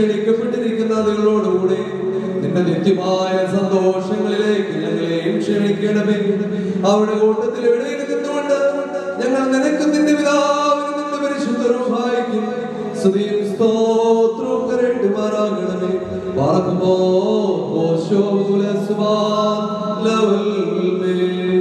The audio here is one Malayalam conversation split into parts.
ക്ഷണിക്കപ്പെട്ടിരിക്കുന്ന അതുകളോടുകൂടെ നിന്റെ നിത്യമായ സന്തോഷങ്ങളിലേക്ക് ഞങ്ങളെയും ക്ഷണിക്കണമേ അവിടെ കൂട്ടത്തിൽ എവിടെയും നിന്നുകൊണ്ട് ഞങ്ങൾ നിനക്ക് നിന്റെ പിതാവിനും നിന്റെ പരിശുദ്ധ റൂഹായിക്കും സ്തുതിയും സ്തോത്രവും കരണ്ടുമാറാകണമേ പാർക്കുമോ ഓശോ കുലസ്വാൻ ലവൽ മേ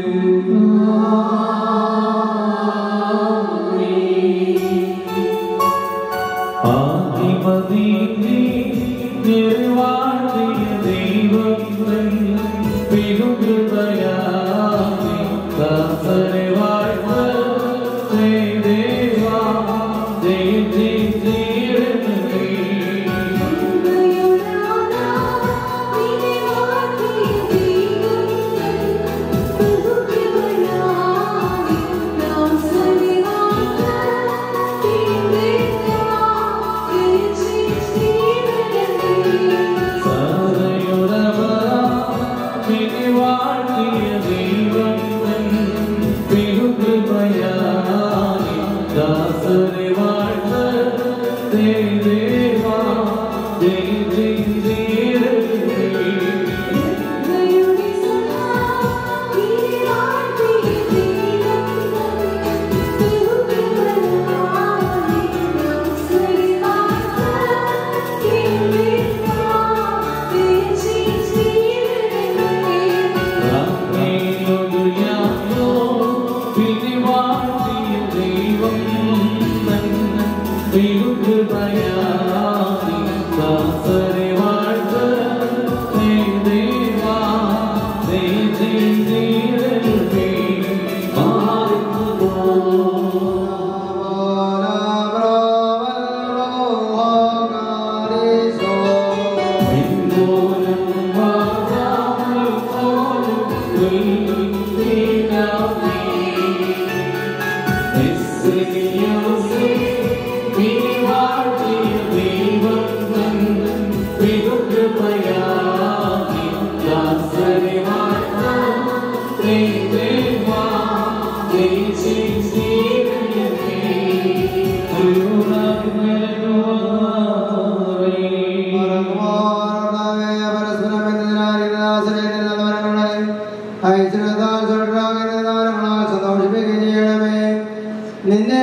നിന്നെ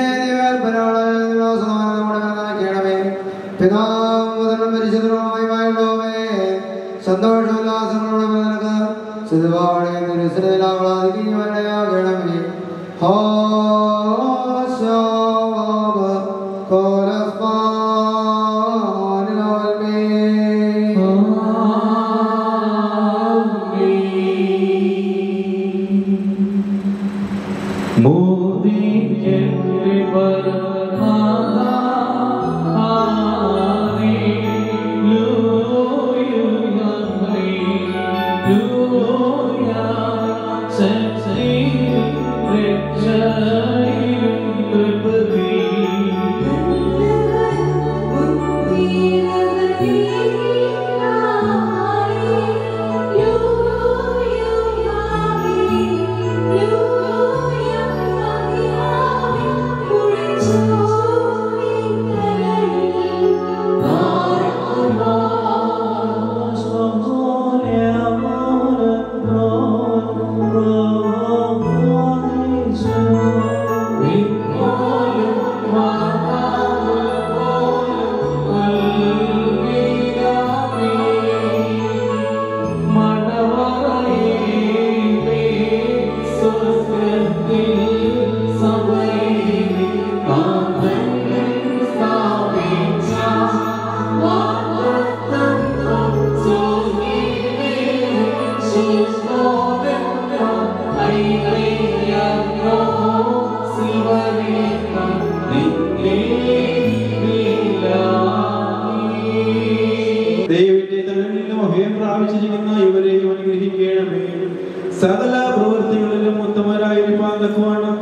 പിതാവ് പരിശുദ്ധമായി സന്തോഷോല്ലാസങ്ങളോടെ നിനക്ക് സിദ്ധവാടെ നിരുസരയിലാവളാതിരിക്കണമേ ഹോ ശാവ ദൈവത്തിന്റെ തലങ്ങളിൽ അഭയം പ്രാപിച്ചിരിക്കുന്ന ഇവരെയും അനുഗ്രഹിക്കണമേ സകല പ്രവൃത്തികളിലും ഉത്തമരായിരിക്കാൻ തക്കവണ്ണം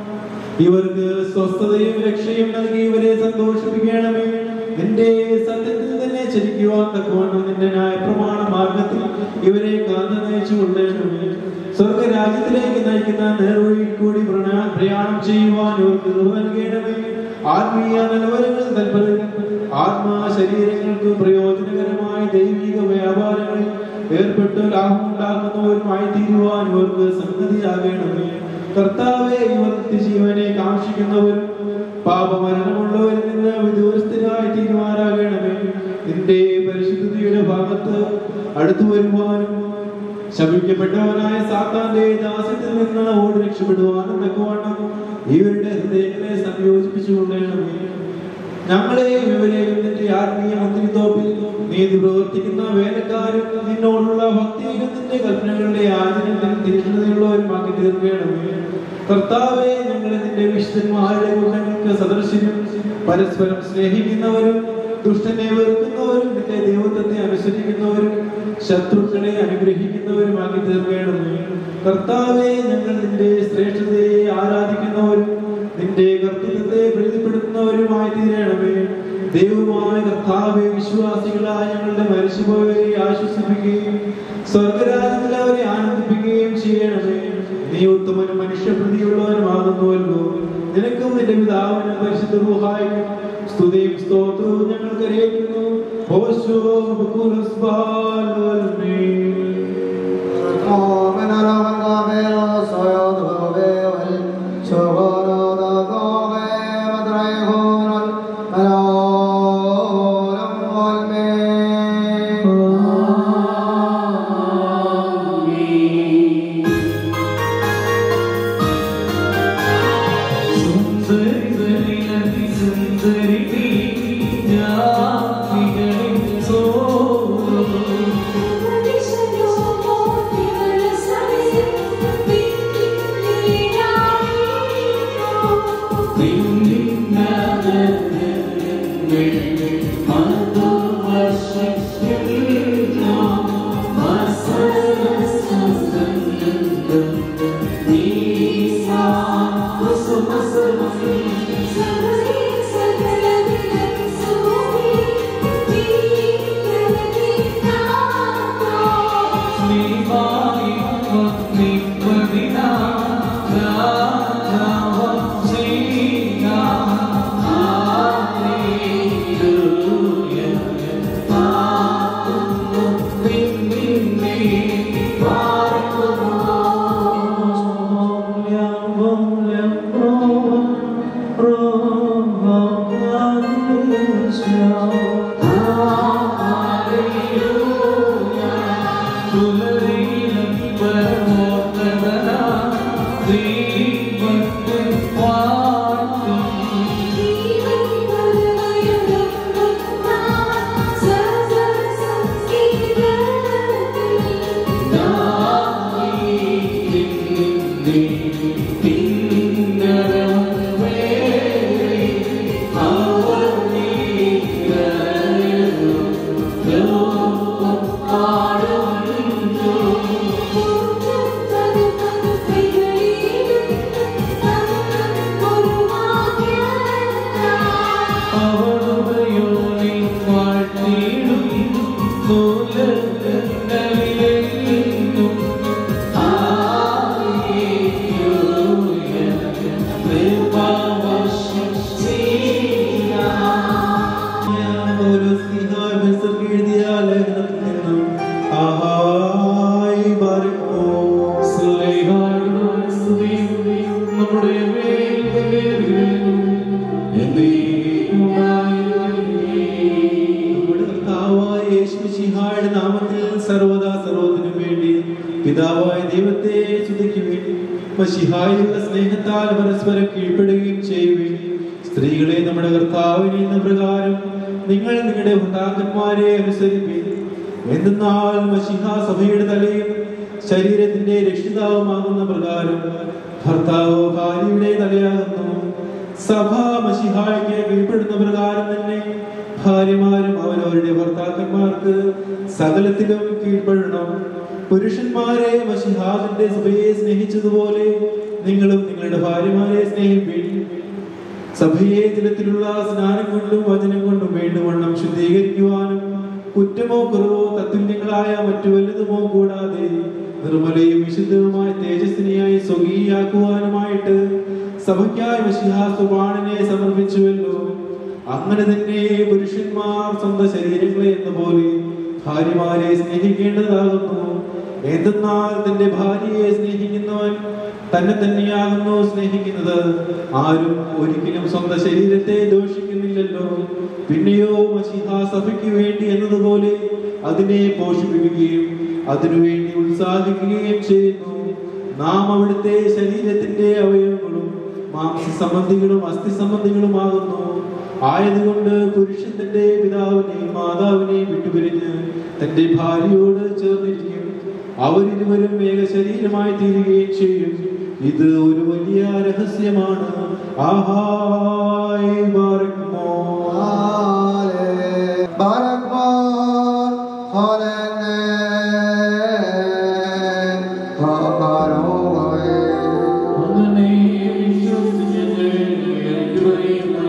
ഇവർക്ക് സ്വസ്ഥതയും രക്ഷയും നൽകി ഇവരെ സന്തോഷിപ്പിക്കണമേ നിന്റെ സത്യത്തിൽ തന്നെ ചരിക്കുവാൻ തക്കവണ്ണം നിന്റെ ന്യായപ്രമാണ മാർഗത്തിൽ ഇവരെ കാന്ത നയിച്ചു കൊള്ളണമേ സ്വർഗരാജ്യത്തിലേക്ക് നയിക്കുന്ന നേർവഴിയിൽ കൂടി പ്രണ- പ്രയാണം ചെയ്യുവാൻ ഇവർക്ക് കൃപ നൽകണമേ ആത്മീയ നിലവരങ്ങൾ തൽപരം ആത്മാ ശരീരങ്ങൾക്ക് പ്രയോജനകരമായ ദൈവിക വ്യാപാരങ്ങളിൽ ഏർപ്പെട്ട് ലാഭമുണ്ടാക്കുന്നവരുമായി തീരുവാൻ ഇവർക്ക് സംഗതിയാകണമേ കർത്താവെ ഇവർ നിത്യജീവനെ കാക്ഷിക്കുന്നവരും പാപമരണമുള്ളവരിൽ നിന്ന് വിദൂരസ്ഥരായി തീരുമാനാകണമേ നിന്റെ പരിശുദ്ധിയുടെ ഭാഗത്ത് അടുത്തു വരുവാനും ശപിക്കപ്പെട്ടവനായ സാത്താന്റെ ദാസ്യത്തിൽ നിന്ന് ഓടി രക്ഷപ്പെടുവാനും തക്കവണ്ണം ഇവരുടെ ഹൃദയങ്ങളെ സംയോജിപ്പിച്ചുകൊണ്ടേണമേ ഞങ്ങളെയും ഇവരെയും നിന്റെ ആത്മീയ മുന്തിരിത്തോപ്പിൽ നീതി പ്രവർത്തിക്കുന്ന വേലക്കാരും നിന്നോടുള്ള ഭക്തിയിലും നിന്റെ കൽപ്പനകളുടെ ആചരണത്തിൽ തീക്ഷ്ണതയുള്ളവരുമാക്കി തീർക്കണമേ കർത്താവെ ഞങ്ങളെ നിന്റെ വിശുദ്ധന്മാരുടെ ഗുണങ്ങൾക്ക് സദൃശ്യനും പരസ്പരം സ്നേഹിക്കുന്നവരും ദുഷ്ടനെ വെറുക്കുന്നവരും നിന്റെ ദൈവത്വത്തെ അനുസരിക്കുന്നവരും ശത്രുക്കളെ അനുഗ്രഹിക്കുന്നവരുമാക്കി തീർക്കണമേ കർത്താവെ ഞങ്ങൾ നിന്റെ ശ്രേഷ്ഠതയെ ആരാധിക്കുന്നവരും നിന്റെ കർത്തൃത്വത്തെ പ്രീതിപ്പെടുത്തുന്നവരുമായി തീരണമേ ദൈവമായ കർത്താവെ വിശ്വാസികളായ ഞങ്ങളുടെ മരിച്ചുപോയവരെ ആശ്വസിപ്പിക്കുകയും സ്വർഗരാജ്യത്തിൽ അവരെ ആനന്ദിപ്പിക്കുകയും ചെയ്യണമേ നീ ഉത്തമനും മനുഷ്യപ്രതിയുള്ളവനുമാകുന്നുവല്ലോ നിനക്കും നിന്റെ പിതാവിനും പരിശുദ്ധ റൂഹായും സ്തുതിയും സ്തോത്രവും ഞങ്ങൾ കരയേറ്റുന്നു ഹോശോ ബകുലസ്ബാൽ വൽമീൻ. നമ്മുടെ കർത്താവായ യേശുമിശിഹായുടെ നാമത്തിൽ സർവദാ സർവത്തിനും വേണ്ടി പിതാവായ ദൈവത്തെ സ്തുതിക്കുവിൻ മഷിഹായുള്ള സ്നേഹത്താൽ പരസ്പരം കീഴ്പ്പെടുകയും ചെയ്യുവിൻ സ്ത്രീകളെ നമ്മുടെ കർത്താവിനെ എന്ന പ്രകാരം നിങ്ങൾ നിങ്ങളുടെ ഭർത്താക്കന്മാരെ അനുസരിപ്പിൻ എന്തെന്നാൽ മഷിഹ സഭയുടെ തലയും ശരീരത്തിന്റെ രക്ഷിതാവുമാകുന്ന പ്രകാരം ഭർത്താവ് ഭാര്യയുടെ തലയാകുന്നു സഭ മഷിഹായ്ക്ക് കീഴ്പ്പെടുന്ന പ്രകാരം തന്നെ ഭാര്യമാരും അവരവരുടെ ഭർത്താക്കന്മാർക്ക് സകലത്തിലും കീഴ്പ്പെടണം പുരുഷന്മാരെ മഷിഹാദിന്റെ സഭയെ സ്നേഹിച്ചതുപോലെ നിങ്ങളും നിങ്ങളുടെ ഭാര്യമാരെ സ്നേഹിപ്പിൻ സഭയെ ജലത്തിലുള്ള സ്നാനം കൊണ്ടും വചനം കൊണ്ടും വേണ്ടുവണ്ണം ശുദ്ധീകരിക്കുവാനും കുറ്റമോ കുറവോ തത്തുല്യങ്ങളായ മറ്റു വലുതുമോ കൂടാതെ നിർമ്മലയും വിശുദ്ധവുമായ തേജസ്വിനിയായി സ്വകീയാക്കുവാനുമായിട്ട് സഭയ്ക്കായി മഷിഹാസുബാണിനെ സമർപ്പിച്ചുവല്ലോ അങ്ങനെ തന്നെ പുരുഷന്മാർ സ്വന്തം ശരീരങ്ങളെ എന്ന പോലെ ഭാര്യമാരെ സ്നേഹിക്കേണ്ടതാകുന്നു എന്തെന്നാൽ തന്റെ ഭാര്യയെ സ്നേഹിക്കുന്നവൻ തന്നെ തന്നെയാകുന്നു സ്നേഹിക്കുന്നത് ആരും ഒരിക്കലും സ്വന്തം ശരീരത്തെ ദോഷിക്കുന്നില്ലല്ലോ പിന്നെയോ മഷിഹ സഭയ്ക്ക് വേണ്ടി എന്നതുപോലെ അതിനെ പോഷിപ്പിക്കുകയും അതിനുവേണ്ടി ഉത്സാഹിക്കുകയും ചെയ്യുന്നു നാം അവിടുത്തെ ശരീരത്തിന്റെ അവയവങ്ങളും മാംസ സംബന്ധികളും അസ്ഥി സംബന്ധികളുമാകുന്നു ആയതുകൊണ്ട് പുരുഷൻ തന്റെ പിതാവിനെയും മാതാവിനെയും വിട്ടുപിരിഞ്ഞ് തന്റെ ഭാര്യയോട് ചേർന്നിരിക്കും അവരിരുവരും ഏക ശരീരമായി തീരുകയും ചെയ്യും ഇത് ഒരു വലിയ രഹസ്യമാണ് ആഹായ് ബാറക്കുമോ അങ്ങനെ വിശ്വസിച്ച് ഞങ്ങൾ ഏറ്റുപറയുന്നു.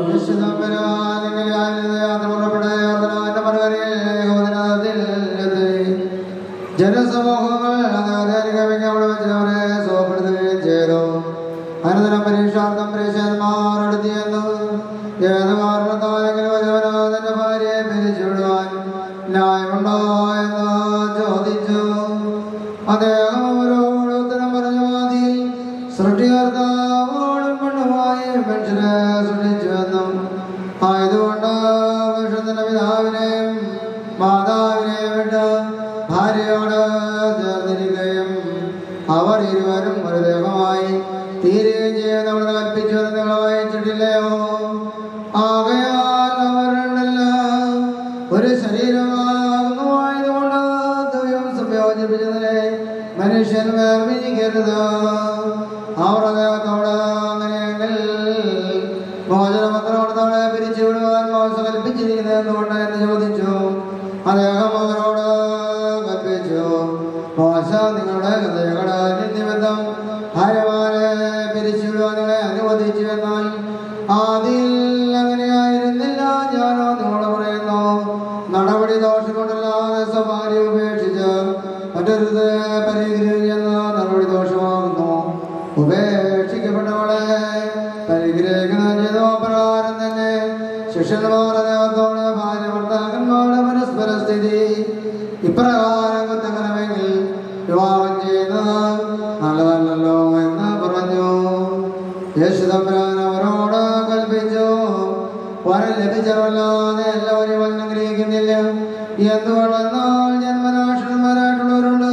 ജനസമൂഹങ്ങൾ അവിടെ വെച്ച് അവരെ സുഖപ്പെടുത്തുകയും ചെയ്തു അനന്തരം പരീക്ഷാർത്ഥം പരീക്ഷന്മാരെടുത്തിയെന്ന് ഏത് കാരണത്താലെങ്കിലും ഒരുവനോ തന്റെ ഭാര്യയെ പിരിച്ചുവിടുവാൻ ന്യായമുണ്ടോ എന്ന് ചോദിച്ചു അദ്ദേഹം അവരോട് ഉത്തരം പറഞ്ഞു മതി സൃഷ്ടികർത്താവോടും പെണ്ണുമായി മനുഷ്യരെ സൃഷ്ടിച്ചുവെന്നും ആയതുകൊണ്ട് മനുഷ്യത്തിന്റെ പിതാവിനെയും മാതാവിനെയും വിട്ട് ഭാര്യയോട് ചേർന്നിരിക്കുകയും അവർ ഇരുവരും ഒരു ദേഹമായി തീരുകയും ചെയ്യുന്നവർ കൽപ്പിച്ചുവെന്ന് നിങ്ങൾ വായിച്ചിട്ടില്ലയോ ആകയാൽ അവർ രണ്ടല്ല ഒരു ശരീരമാകുന്നു ആയതുകൊണ്ട് ദൈവം സംയോജിപ്പിച്ചതിനെ മനുഷ്യൻ വേർപിരിക്കരുത് അവർ അദ്ദേഹത്തോട് അങ്ങനെയെങ്കിൽ മോചനപത്രം കൊടുത്തവളെ പിരിച്ചു വിടുവാൻ മോശ കൽപ്പിച്ചിരിക്കുന്നത് എന്തുകൊണ്ട് എന്ന് ചോദിച്ചു അദ്ദേഹം അവരോട് കൽപ്പിച്ചു മോശ നിങ്ങളുടെ ഹൃദയങ്ങളുടെ നിമിത്തം ഭാര്യമാരെ പിരിച്ചുവിടുവാൻ നിങ്ങളെ അനുവദിച്ചു എന്നാൽ ആദിയിൽ അങ്ങനെയായിരുന്നില്ല ഞാനോ നിങ്ങളോട് പറയുന്നു നടപടി ദോഷം കൊണ്ടല്ലാതെ സ്വഭാര്യ ഉപേക്ഷിച്ച് മറ്റൊരു പരിഗ്രഹിക്കുന്ന നടപടി ദോഷമാകുന്നു ഉപേക്ഷിക്കപ്പെട്ടവളെ പരിഗ്രഹിക്കുന്ന ചെയ്ത പ്രകാരം തന്നെ ശിഷ്യന്മാർ അദ്ദേഹത്തോട് ഭാര്യ ഭർത്താക്കന്മാരുടെ പരസ്പര സ്ഥിതി ഇപ്രകാരം കുറ്റകരമെങ്കിൽ വിവാഹം ചെയ്യുന്നത് നല്ലതല്ലല്ലോ എന്ന് പറഞ്ഞു യേശുദമ്പരാൻ അവരോട് കൽപ്പിച്ചു വരം ലഭിച്ചവല്ലാതെ എല്ലാവരും അനുഗ്രഹിക്കുന്നില്ല എന്തുകൊണ്ടെന്നാൽ ജന്മനാക്ഷണന്മാരായിട്ടുള്ളവരുണ്ട്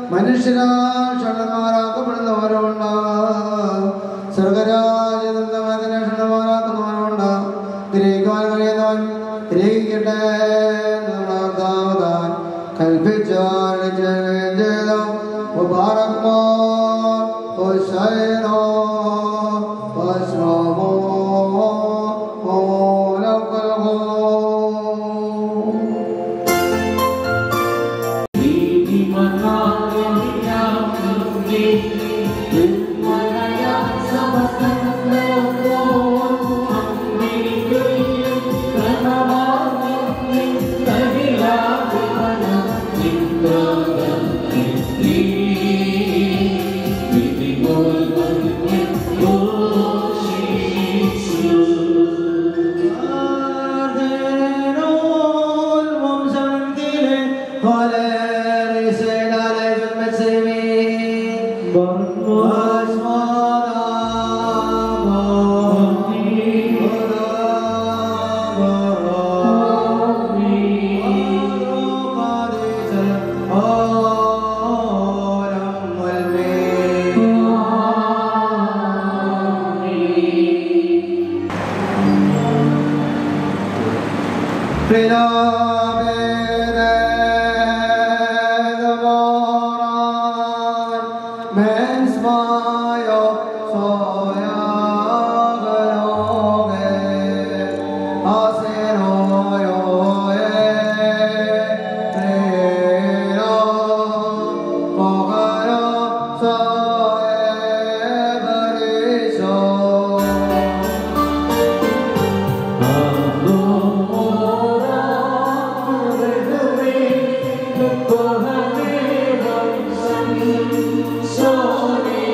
മനുഷ്യരാക്ഷണന്മാരാക്കപ്പെടുന്നവരുണ്ട് സ്വർഗരാജ്യമാരാക്കുന്നവരുണ്ട് ഗ്രഹിക്കുവാൻ കഴിയുന്നവൻ ഗ്രഹിക്കട്ടെ എന്ന് നമ്മുടെ കർത്താവ് താൻ കൽപ്പിച്ചാൽ ചെയ്തു മുബാറക്മോ ഹുസൈനോ വസ്മമോ ഓലകൽഹോ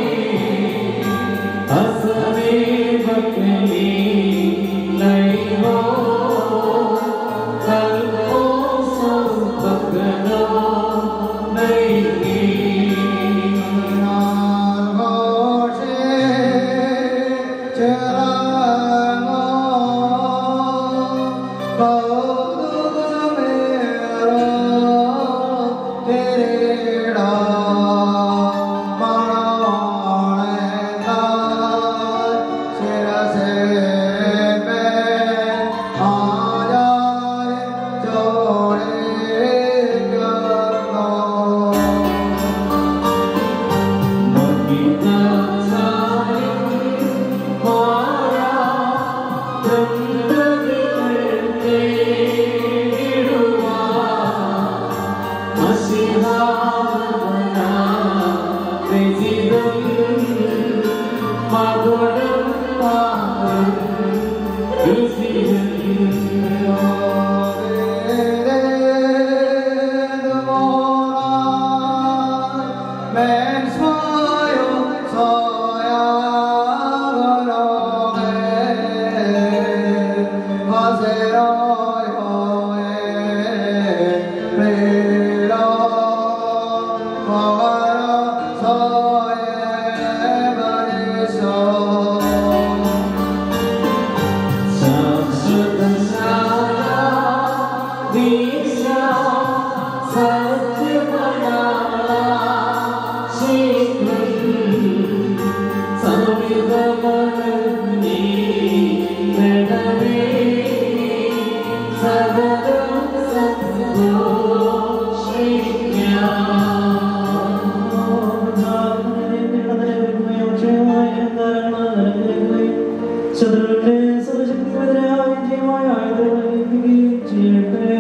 Asame bakli, lai ho ശത്രുവിന്റെ സർവശക്തിക്കെതിരായ ജയമായ ആയുധങ്ങൾ ചെയ്യട്ടെ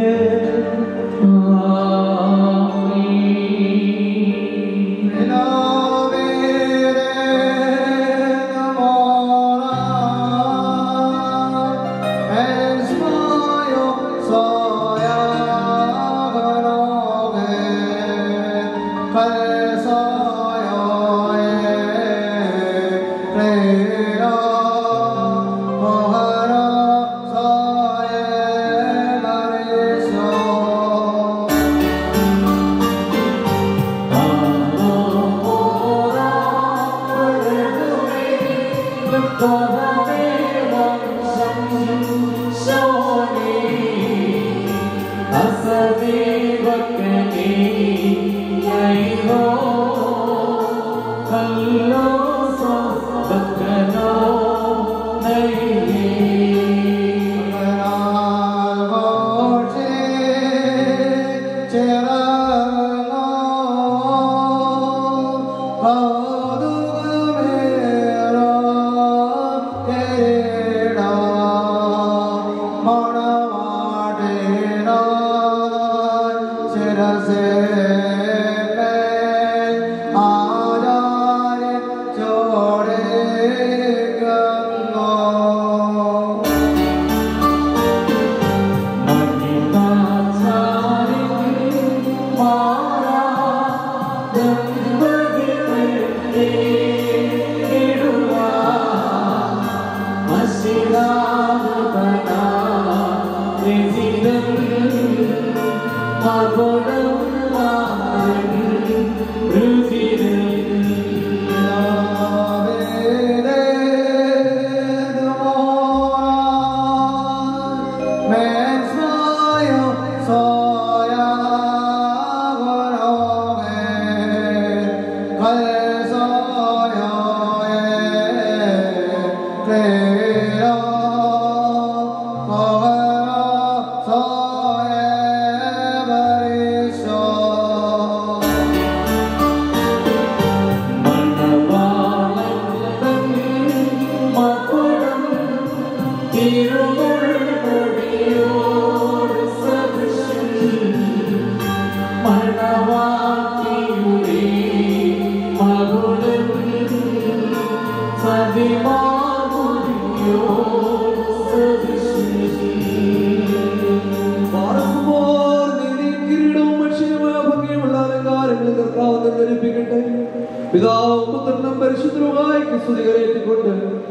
പാർക്കുമ്പോൾ നീതിയും കിരീടവും അക്ഷയമായ ഭംഗിയുമുള്ള അലങ്കാരങ്ങൾ കർത്താവ് നിർവഹിപ്പിക്കട്ടെ പിതാവും പുത്രനും പരിശുദ്ധവുമായി സ്തുതികരേറ്റിക്കൊണ്ട്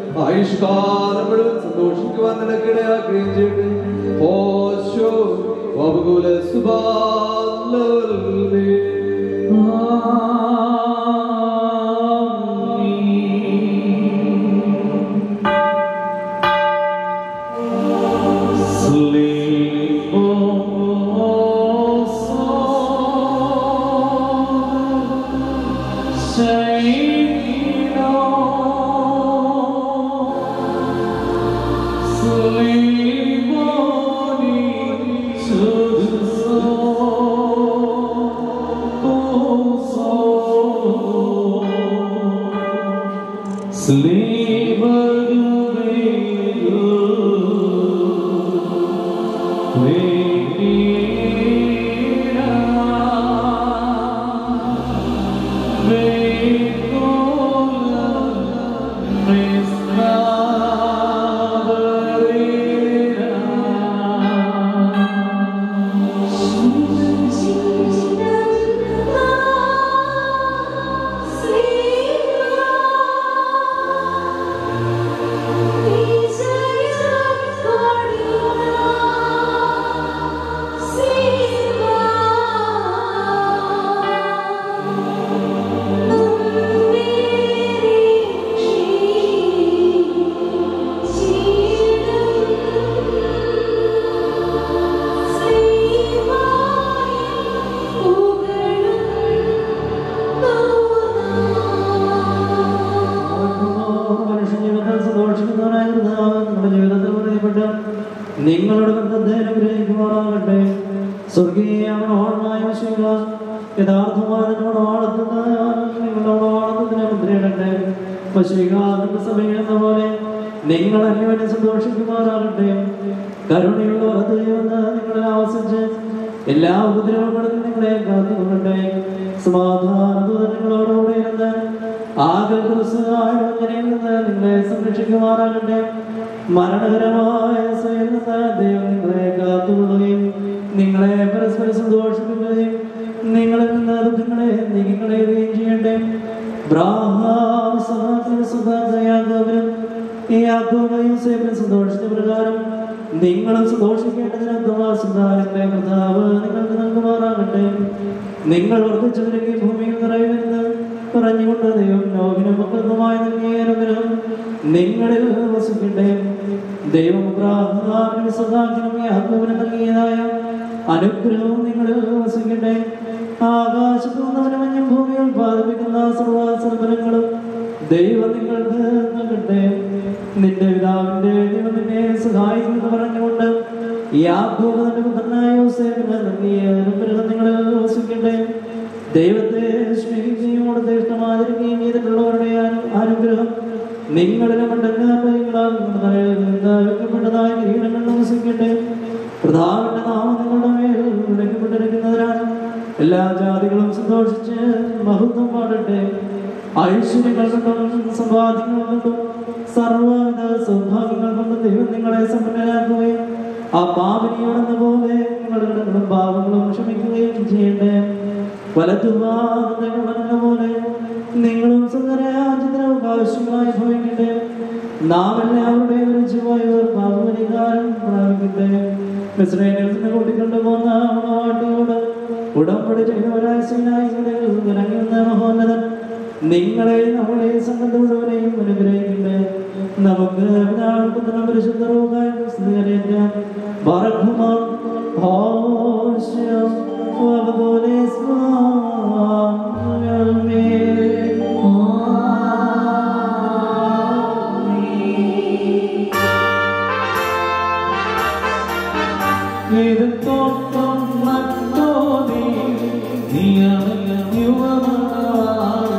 ആയുഷ്കാലം മുഴുവൻ സന്തോഷിക്കുവാൻ നിനക്കിടയാക്കുകയും ചെയ്യട്ടെ ഓശോ വബുകുല സുബാലവൽമേ. May നിങ്ങളുടെ ബന്ധത്തെ അനുഗ്രഹിക്കുമാറാകട്ടെ സ്വർഗീയ മനോഹരമായ വിഷയങ്ങൾ യഥാർത്ഥമായ നിന്നോട് ആളത്തുന്ന നിങ്ങളോട് ആളത്തിന് മുദ്രയിടട്ടെ പശുവികാതിന്റെ സമയം എന്ന പോലെ നിങ്ങൾ അന്യോന്യം സന്തോഷിക്കുമാറാകട്ടെ കരുണയുള്ള ദൈവമെന്ന് നിങ്ങളെ ആവസിച്ച് എല്ലാ ഉപദ്രവങ്ങളും നിങ്ങളെ കാത്തുകൊള്ളട്ടെ സമാധാനത്തോടെ നിങ്ങളോടുകൂടെ ഇരുന്ന് ആകെ ക്രിസ്തുവായിട്ട് നിന്ന് നിങ്ങളെ സംരക്ഷിക്കുമാറാകട്ടെ മരണകരമായ സ്വയം നിന്ന് ദൈവം നിങ്ങളെ കാത്തുകൊള്ളുകയും നിങ്ങളെ പരസ്പരം സന്തോഷിപ്പിക്കുകയും നിങ്ങളിൽ നിന്ന് ദുഃഖങ്ങളെ നീങ്ങിക്കളയുകയും ചെയ്യട്ടെ ബ്രാഹ്മണയാഗോപനും ഈ യാഗോബയും സേവനം സന്തോഷിച്ച പ്രകാരം നിങ്ങളും സന്തോഷിക്കേണ്ടതിന് ദോഷങ്ങളെ കർത്താവ് നിങ്ങൾക്ക് നൽകുമാറാകട്ടെ നിങ്ങൾ വർദ്ധിച്ചു വരികയും ഭൂമിയിൽ നിറയുമെന്ന് പറഞ്ഞുകൊണ്ട് ദൈവം ലോകിനും മക്കൾക്കുമായി നൽകിയ അനുഗ്രഹം നിങ്ങളിൽ വസിക്കട്ടെ ദൈവം പ്രാർത്ഥനാവിനും സദാക്കിനും യാക്കോബിന് നൽകിയതായ അനുഗ്രഹവും നിങ്ങളിൽ വസിക്കട്ടെ ആകാശത്തു നിന്നവനും മഞ്ഞും ഭൂമി ഉത്പാദിപ്പിക്കുന്ന സർവാസർഫലങ്ങളും ദൈവം നിങ്ങൾക്ക് നൽകട്ടെ നിന്റെ പിതാവിന്റെ ദൈവം നിന്നെ സഹായിക്കുന്നു പറഞ്ഞുകൊണ്ട് യാക്കോബ് തന്റെ പുത്രനായ യോസേഫിന് നൽകിയ അനുഗ്രഹം നിങ്ങളിൽ വസിക്കട്ടെ ദൈവത്തെ സ്നേഹിക്കുകയും അവിടുത്തെ ഇഷ്ടമാതിരിക്കുകയും ചെയ്തിട്ടുള്ളവരുടെ അനു- അനുഗ്രഹം നിങ്ങളിലെ മണ്ഡലങ്ങളാൽ കിരീടങ്ങൾ വസിക്കട്ടെ പ്രധാവിന്റെ നാമം നിങ്ങളുടെ മേൽ വിളിക്കപ്പെട്ടിരിക്കുന്നതിനാണ് എല്ലാ ജാതികളും സന്തോഷിച്ച് മഹത്വം പാടട്ടെ ഐശ്വര്യങ്ങൾ കൊണ്ടും സമ്പാദ്യങ്ങൾ കൊണ്ടും സർവ്വവിധ സൗഭാഗ്യങ്ങൾ കൊണ്ടും ദൈവം നിങ്ങളെ സമ്പന്നരാക്കുകയും ആ പാപിനിയോടെന്ന പോലെ നിങ്ങളുടെ കടങ്ങളും പാപങ്ങളും ക്ഷമിക്കുകയും ചെയ്യട്ടെ വലത്തുവാദങ്ങളുടെ പോലെ നിങ്ങളും സുന്ദരരാജ്യത്തിന് അവകാശമായി ഭവിക്കട്ടെ നാം എല്ലാവരുടെ രുചിവായവർ പാപപരിഹാരം പ്രാപിക്കട്ടെ മിശ്രയിൽ നിന്ന് കൂട്ടിക്കൊണ്ടു പോകുന്ന നാട്ടിയോട് ഉടമ്പടി ചെയ്തവരായ സീനായികളെ ഇറങ്ങി വന്ന മഹോന്നതൻ നിങ്ങളെ നമ്മളെ സംഘം മുഴുവനെയും അനുഗ്രഹിക്കട്ടെ നമുക്ക് പിതാവിന്റെ പരിശുദ്ധ സ്ഥിരീകരിക്കാൻ ബറക്കുമാർ ഹോശം വബദോലെ സ്വാമി ഇത് തോട്ടം നട്ടോനെ നീ അറിയുവാണ്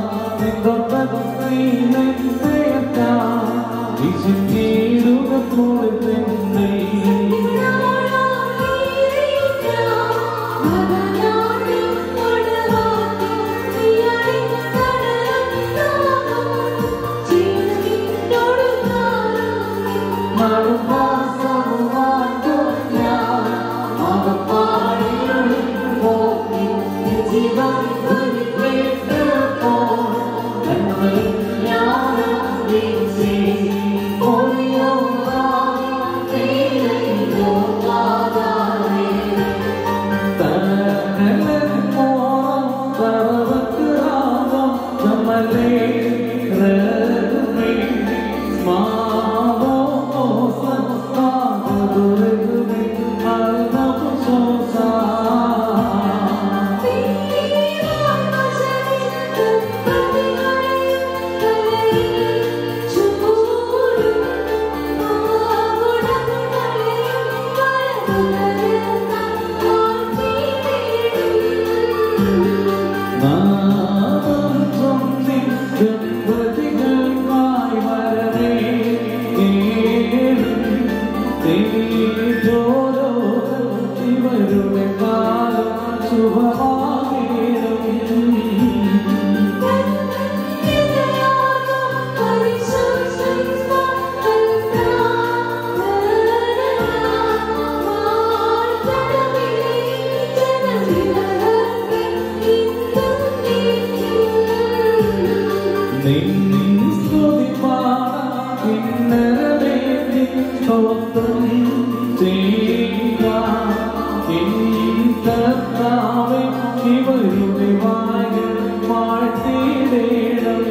ഇവരുടെ വായ വാഴ്ത്തിടേണം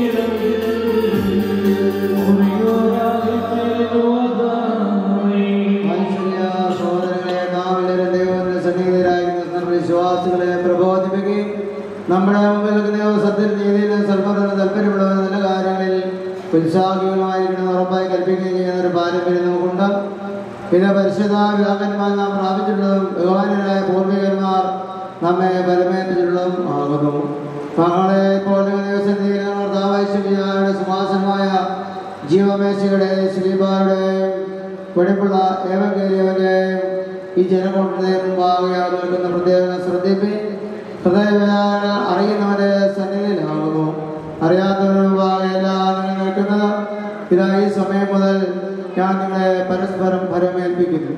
കൃപ ഉത്സാഹികളുമായിരിക്കണം ഉറപ്പായി കൽപ്പിക്കുകയും ചെയ്യുന്ന ഒരു പാരമ്പര്യം നമുക്കുണ്ട് പിന്നെ പരിശുദ്ധ പിതാക്കന്മാർ നാം പ്രാപിച്ചിട്ടുള്ളതും ബഹുമാനരായ പൂർവികന്മാർ നമ്മെ ബലമേറ്റിട്ടുള്ളതും ആകുന്നു മകളെ പോലെ ദിവസത്തിന്റെ സുവാസമായ ജീവമേശയുടെ ശ്രീബായുടെ വെടിപ്പുള്ള ഏവങ്കേലിയവന്റെ ഈ ജനകൂട്ടത്തെ മുമ്പാകെ നിൽക്കുന്ന പ്രത്യേക ശ്രദ്ധിപ്പിൻ ഹൃദയവേദന അറിയുന്നവരെ സന്നിധിയിലാകുന്നു അറിയാത്തവരുടെ മുമ്പാകെ എല്ലാം നിങ്ങൾ നിൽക്കുന്നത് ഇതാ ഈ സമയം മുതൽ ഞാൻ നിങ്ങളെ പരസ്പരം ഫലമേൽപ്പിക്കുന്നു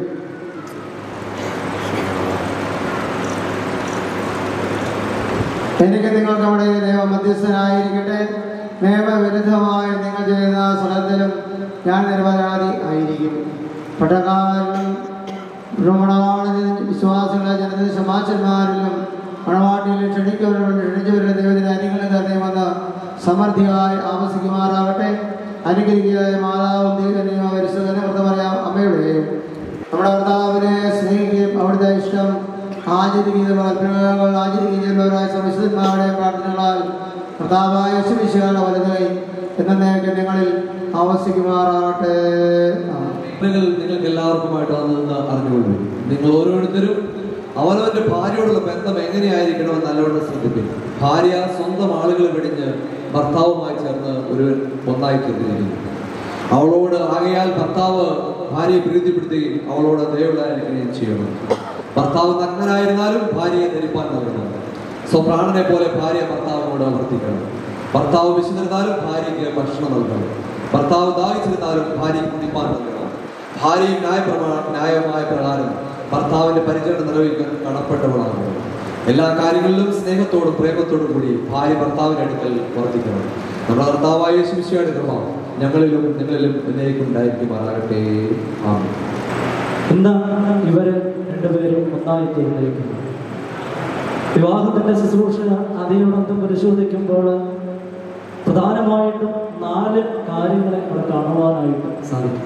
എനിക്ക് നിങ്ങൾക്ക് അവിടെ ദൈവ മധ്യസ്ഥനായിരിക്കട്ടെ നിയമവിരുദ്ധമായി നിങ്ങൾ ചെയ്യുന്ന സ്ഥലത്തിലും ഞാൻ നിരപരാധി ആയിരിക്കും പട്ടക്കാരിലും ഭ്രമണവാണിലും വിശ്വാസികളെ ജനത സമാജന്മാരിലും മണവാട്ടിയിലും ക്ഷണിക്കവരും ക്ഷണിച്ചവരുടെ ദൈവത്തിന് അനുഗ്രഹം തന്നെയുമെന്ന് സമൃദ്ധിയായി ആവസിക്കുമാറാകട്ടെ അനുഗ്രഹിക്കുകയായ മാതാവും ദൈവനെയും പരിശുദ്ധനെ വ്രതം പറയാം അമ്മയുടെയും നമ്മുടെ കർത്താവിനെ സ്നേഹിക്കുകയും അവിടുത്തെ ഇഷ്ടം ആചരിക്കുകയും അത്ഭുതങ്ങൾ ആചരിക്കുകയും ചെയ്യുന്നവരായ സവിശുദ്ധന്മാരുടെ പ്രാർത്ഥനകളാൽ കർത്താവായ ശുഭിശയുടെ വലുതായി എന്നേക്ക് നിങ്ങളിൽ ആവസിക്കുമാറാകട്ടെ ആമേൻ. നിങ്ങൾ നിങ്ങൾക്ക് എല്ലാവർക്കുമായിട്ട് വന്നതെന്ന് അറിഞ്ഞുകൊള്ളു നിങ്ങൾ ഓരോരുത്തരും അവനവന്റെ ഭാര്യയോടുള്ള ബന്ധം എങ്ങനെയായിരിക്കണമെന്ന് നല്ലവണ്ണം ശ്രദ്ധിക്കും ഭാര്യ സ്വന്തം ആളുകൾ വെടിഞ്ഞ് ഭർത്താവുമായി ചേർന്ന് ഒരുവൻ ഒന്നായി തീർന്നിരിക്കുന്നു അവളോട് ആകയാൽ ഭർത്താവ് ഭാര്യയെ പ്രീതിപ്പെടുത്തുകയും അവളോട് ദയവുള്ളതായിരിക്കുകയും ചെയ്യണം ഭർത്താവ് നഗ്നനായിരുന്നാലും ഭാര്യയെ ധരിപ്പാൻ നൽകണം സ്വപ്രാണനെ പോലെ ഭാര്യ ഭർത്താവിനോട് വർത്തിക്കണം ഭർത്താവ് വിശന്നിരുന്നാലും ഭാര്യയ്ക്ക് ഭക്ഷണം നൽകണം ഭർത്താവ് ദാഹിച്ചിരുന്നാലും ഭാര്യയ്ക്ക് കുടിപ്പാൻ നൽകണം ഭാര്യയും ന്യായപ്രമാ ന്യായമായ പ്രകാരം ഭർത്താവിന്റെ പരിചരണം നിലവിൽക്കാൻ കടപ്പെട്ടവളാകുന്നു എല്ലാ കാര്യങ്ങളിലും സ്നേഹത്തോടും പ്രേമത്തോടും കൂടി ഭാര്യ ഭർത്താവിന്റെ അടുക്കൽ വർദ്ധിക്കണം നമ്മുടെ ഭർത്താവായ ശിശുയുടെ കൃപ ഞങ്ങളിലും നിങ്ങളിലും എന്നേക്കും ഉണ്ടായിരിക്കുമാറാകട്ടെ ആമേൻ ഇന്ന് ഇവര് രണ്ടുപേരും ഒന്നായി തീർന്നിരിക്കുന്നു വിവാഹത്തിന്റെ ശുശ്രൂഷ അതിനോടൊപ്പം പരിശോധിക്കുമ്പോൾ പ്രധാനമായിട്ടും നാല് കാര്യങ്ങളെ അവിടെ കാണുവാനായിട്ട് സാധിക്കും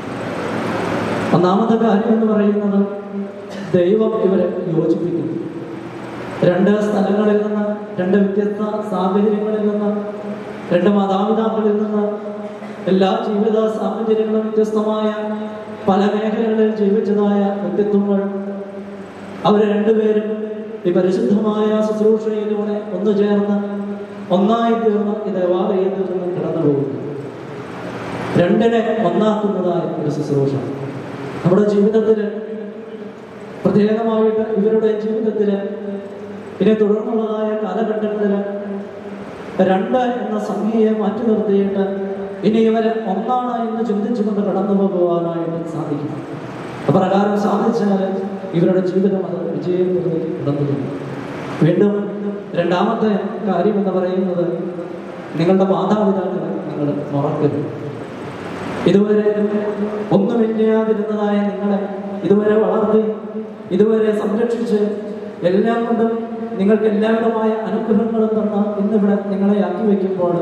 ഒന്നാമത്തെ കാര്യം എന്ന് പറയുന്നത് ദൈവം ഇവരെ യോജിപ്പിക്കുന്നു രണ്ട് സ്ഥലങ്ങളിൽ നിന്ന് രണ്ട് വ്യത്യസ്ത സാഹചര്യങ്ങളിൽ നിന്ന് രണ്ട് മാതാപിതാക്കളിൽ നിന്ന് എല്ലാ ജീവിത സാഹചര്യങ്ങളും വ്യത്യസ്തമായ പല മേഖലകളിൽ ജീവിച്ചതായ വ്യക്തിത്വങ്ങൾ അവർ രണ്ടുപേരും ഈ പരിശുദ്ധമായ ശുശ്രൂഷയിലൂടെ ഒന്നു ചേർന്ന് ഒന്നായി തീർന്ന് ഈ ദേവാലയത്തിൽ നിന്ന് കടന്നു പോകുന്നു രണ്ടിനെ ഒന്നാക്കുന്നതായ ഒരു ശുശ്രൂഷ നമ്മുടെ ജീവിതത്തിൽ പ്രത്യേകമായിട്ട് ഇവരുടെ ജീവിതത്തിൽ ഇനി തുടർന്നുള്ളതായ കാലഘട്ടങ്ങളിൽ രണ്ട് എന്ന സംഖ്യയെ മാറ്റി നിർത്തിയിട്ട് ഇനി ഇവരെ ഒന്നാണ് എന്ന് ചിന്തിച്ചുകൊണ്ട് കടന്നു പോകുവാനായിട്ട് സാധിക്കും അപ്രകാരം സാധിച്ചാൽ ഇവരുടെ ജീവിതം അത് വിജയത്തിലേക്ക് കടന്നു പോകും വീണ്ടും രണ്ടാമത്തെ കാര്യം എന്ന് പറയുന്നത് നിങ്ങളുടെ മാതാപിതാക്കളെ നിങ്ങൾ മറക്കരുത് ഇതുവരെ ഒന്നുമില്ലാതിരുന്നതായ നിങ്ങളെ ഇതുവരെ വളർത്തി ഇതുവരെ സംരക്ഷിച്ച് എല്ലാം കൊണ്ടും നിങ്ങൾക്ക് എല്ലാവിധമായ അനുഗ്രഹങ്ങളും തന്ന ഇന്നിവിടെ നിങ്ങളെ ആക്കി വയ്ക്കുമ്പോൾ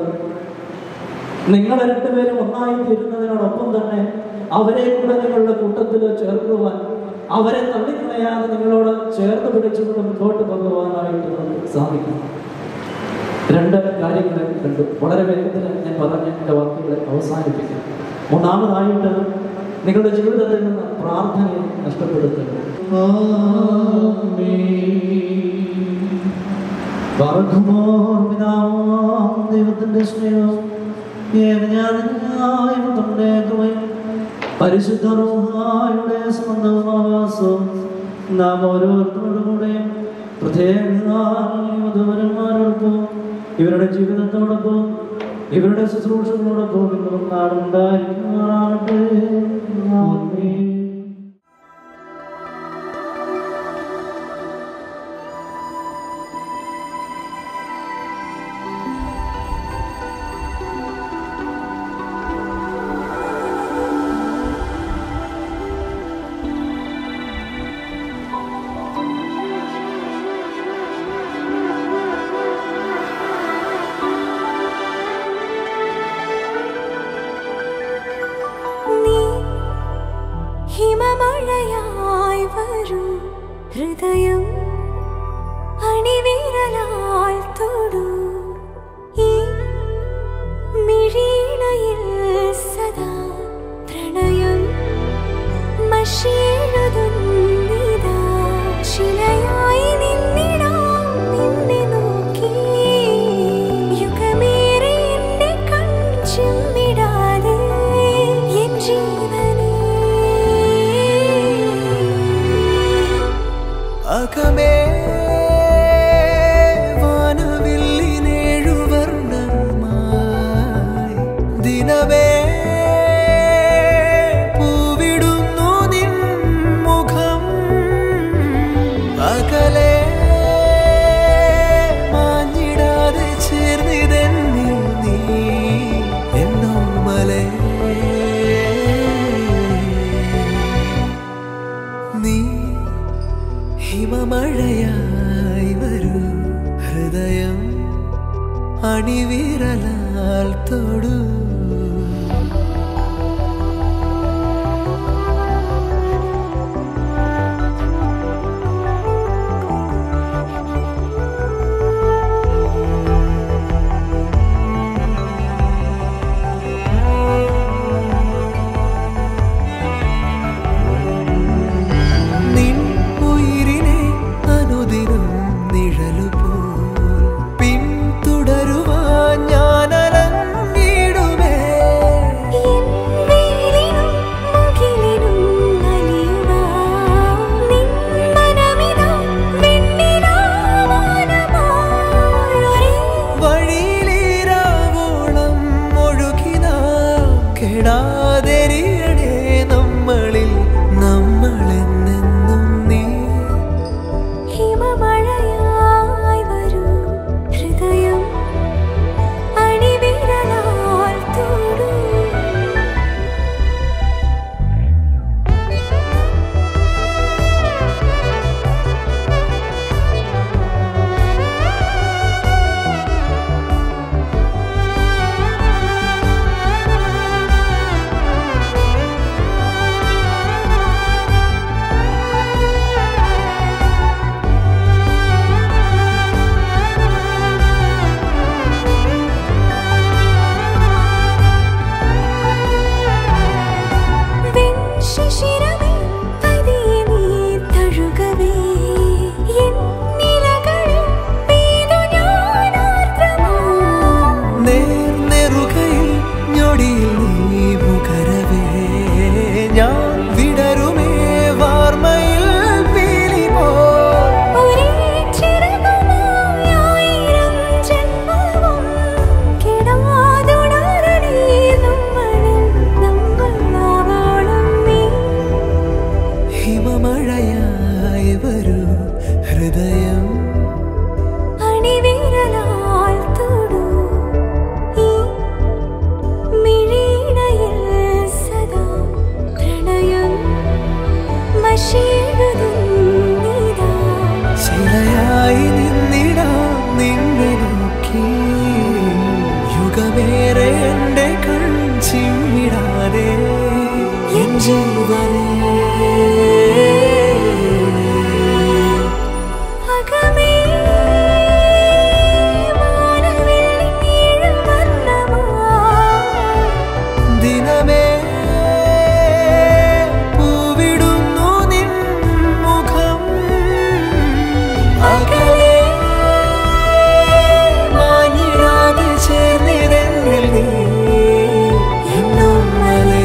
നിങ്ങൾ രണ്ടുപേരും ഒന്നായി തീരുന്നതിനോടൊപ്പം തന്നെ അവരെ കൂടെ നിങ്ങളുടെ കൂട്ടത്തിൽ ചേർക്കുവാൻ അവരെ തള്ളിക്കളയാതെ നിങ്ങളോട് ചേർത്ത് പിടിച്ചുകൊണ്ട് മുമ്പോട്ട് പോകുവാനായിട്ട് നമുക്ക് സാധിക്കും രണ്ട് കാര്യങ്ങളെ കണ്ടു വളരെ വേഗത്തിൽ ഞാൻ പറഞ്ഞ എൻ്റെ വാക്കുകളെ അവസാനിപ്പിക്കാം മൂന്നാമതായിട്ട് നിങ്ങളുടെ ജീവിതത്തിൽ നിന്ന് പ്രാർത്ഥനയെ നഷ്ടപ്പെടുത്തരുത് പറക്കുമോർ പിതാവാം ദൈവത്തിന്റെ സ്നേഹം ഏകജ്ഞാനത്തിന്റെ കൃപയും പരിശുദ്ധ റൂഹായുടെ സ്വന്തമാവാസവും നാം ഓരോരുത്തരോടും കൂടെയും പ്രത്യേകമാരോടൊപ്പം ഇവരുടെ ജീവിതത്തോടൊപ്പം ഇവരുടെ ശുശ്രൂഷകളോടൊപ്പം ഇന്നും നാടുണ്ടായിരിക്കുമാറാകട്ടെ ആമേൻ. നീ ഹിമമഴയായി വരും ഹൃദയം അണിവിരലാൽ തൊടൂ ഈ മിഴിയിണയിൽ യുഗമേ പൂവിടുന്നു നിൻ മുഖം അകലെ മാഞ്ഞിടാതെ ചേർന്നിതെന്നിൽ നീ എന്നോമലേ നീ ഹിമമഴയായി വരൂ ഹൃദയം അണിവിരലാൽ തൊടൂ നിൻ ഉയിരിനെ അനുദിനം നിഴലുപോൽ പിന്തുടരുവാൻ ഞാൻ അലഞ്ഞിടുമേ എൻ വേലിനും മുകിലിനും അലിയുവാൻ നിൻ മനമിതാ വെണ്ണിലാവാനമായി ഒരേ വഴിയിലിരാവോളം ഒഴുകിന കെടാതെരിയണേ നമ്മളിൽ നമ്മളെന്നെന്നും നീ ഹിമമഴയായി വരൂ ഹൃദയം അണിവിരലാൽ തൊടൂ വെൺശിശിരമേ പതിയെ നീ തഴുകവേ എന്നിലകളിൽ പെയ്തു ഞാൻ ആർദ്രമാം നേർന്നെറുകയിൽ ഞൊടിയിൽ നീ മുഖരവേ ഞാൻ വിടരുമേ വാർമയിൽ പീലി പോ ഒരേ ചിറകുമായി ആയിരം ജന്മവും കെടാതുണരണേ നമ്മളിൽ നമ്മൾ ആവോളം നീ ഹിമമഴയായി വരൂ ഹൃദയം അണിവിരലാൽ തൊടൂ ഈ മിഴിയിണയിൽ സദാ പ്രണയം മഷീഴുതുന്നിതാ ശിലയായി നിന്നിടാം നിന്നെ നോക്കി യുഗമേറെ എൻ്റെ കൺചിമ്മിടാതെ എൻ ജീവനേ അകമേ വാനവിൽ നീഴുവർണ്ണമായി ദിനമേ പൂവിടുന്നു നിൻ മുഖം അകലെ മാഞ്ഞിടാതെ ചേർന്നിരന്നിൽ നീ എന്നോമലേ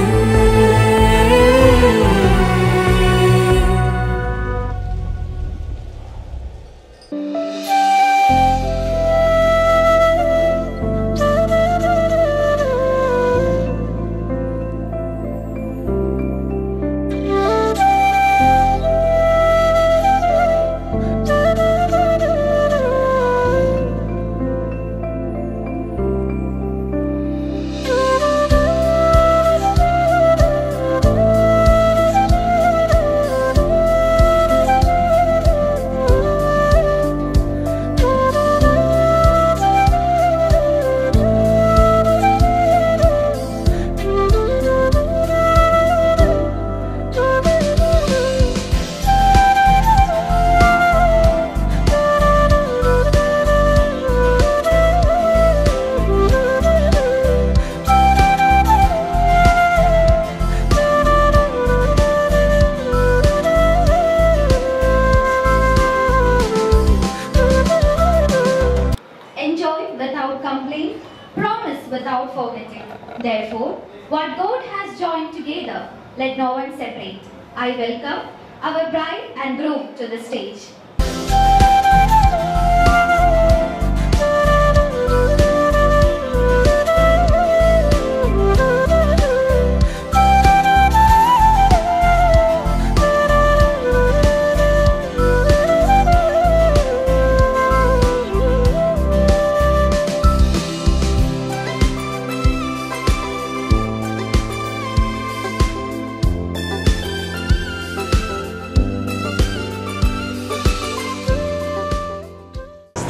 Enjoy without complaint, promise without forgetting. Therefore, what God has joined together, let no one separate. I welcome our bride and groom to the stage. Thank you.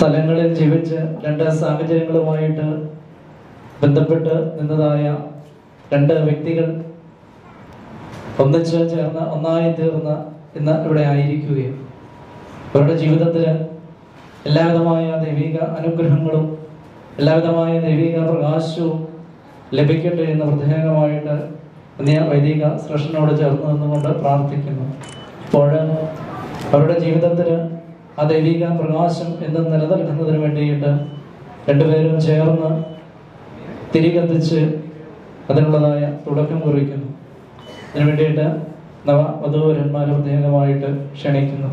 സ്ഥലങ്ങളിൽ ജീവിച്ച് രണ്ട് സാഹചര്യങ്ങളുമായിട്ട് ബന്ധപ്പെട്ട് നിന്നതായ രണ്ട് വ്യക്തികൾ ഒന്നിച്ച് ചേർന്ന് ഒന്നായി തീർന്ന് ഇന്ന് ഇവിടെ ആയിരിക്കുകയും അവരുടെ ജീവിതത്തിൽ എല്ലാവിധമായ ദൈവിക അനുഗ്രഹങ്ങളും എല്ലാവിധമായ ദൈവിക പ്രകാശവും ലഭിക്കട്ടെ എന്ന് പ്രത്യേകമായിട്ട് പുതിയ വൈദിക ശ്രേഷ്ഠനോട് ചേർന്ന് നിന്നുകൊണ്ട് പ്രാർത്ഥിക്കുന്നു അപ്പോൾ അവരുടെ ജീവിതത്തിൽ ആ ദൈവിക പ്രകാശം എന്നും നിലനിൽക്കുന്നതിന് വേണ്ടിയിട്ട് രണ്ടുപേരും ചേർന്ന് തിരികത്തിച്ച് അതിനുള്ളതായ തുടക്കം കുറിക്കുന്നു അതിനു വേണ്ടിയിട്ട് നവ വധൂവരന്മാരെ പ്രത്യേകമായിട്ട് ക്ഷണിക്കുന്നു